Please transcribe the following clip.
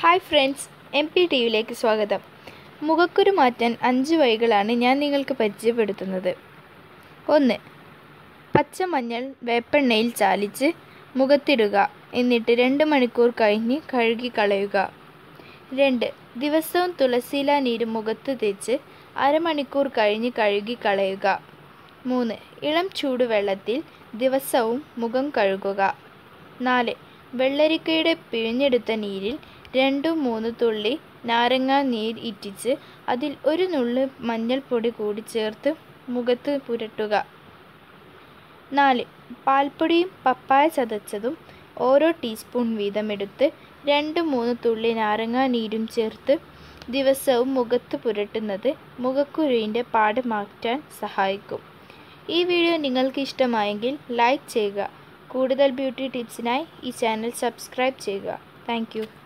hi friends M P T വിയിലേക്ക് സ്വാഗതം മുഖക്കുരു മാറ്റാൻ അഞ്ച് വഴികളാണ് ഞാൻ നിങ്ങൾക്ക് പരിചയപ്പെടുത്തുന്നത് ഒന്ന് പച്ചമഞ്ഞൾ വേപ്പെണ്ണയിൽ ചാലിച്ച് മുഖത്തിടുക എന്നിട്ട് രണ്ട് മണിക്കൂർ കഴിഞ്ഞ് കഴുകി കളയുക രണ്ട് ദിവസവും തുളസിയില നീര് മുഖത്ത് തേച്ച് അരമണിക്കൂർ കഴിഞ്ഞ് കഴുകി കളയുക മൂന്ന് ഇളം ചൂടുവെള്ളത്തിൽ ദിവസവും മുഖം കഴുകുക നാല് വെള്ളരിക്കയുടെ പിഴിഞ്ഞെടുത്ത നീരിൽ രണ്ടു മൂന്ന് തുള്ളി നാരങ്ങാ നീർ ഇറ്റിച്ച് അതിൽ ഒരു നുള്ള് മഞ്ഞൾപ്പൊടി കൂടി ചേർത്ത് മുഖത്ത് പുരട്ടുക നാല് പാൽപ്പൊടിയും പപ്പായ ചതച്ചതും ഓരോ ടീസ്പൂൺ വീതം എടുത്ത് രണ്ട് മൂന്ന് തുള്ളി നാരങ്ങാ നീരും ചേർത്ത് ദിവസവും മുഖത്ത് പുരട്ടുന്നത് മുഖക്കുരുവിൻ്റെ പാട് മാറ്റാൻ സഹായിക്കും ഈ വീഡിയോ നിങ്ങൾക്ക് ഇഷ്ടമായെങ്കിൽ ലൈക്ക് ചെയ്യുക കൂടുതൽ ബ്യൂട്ടി ടിപ്സിനായി ഈ ചാനൽ സബ്സ്ക്രൈബ് ചെയ്യുക താങ്ക്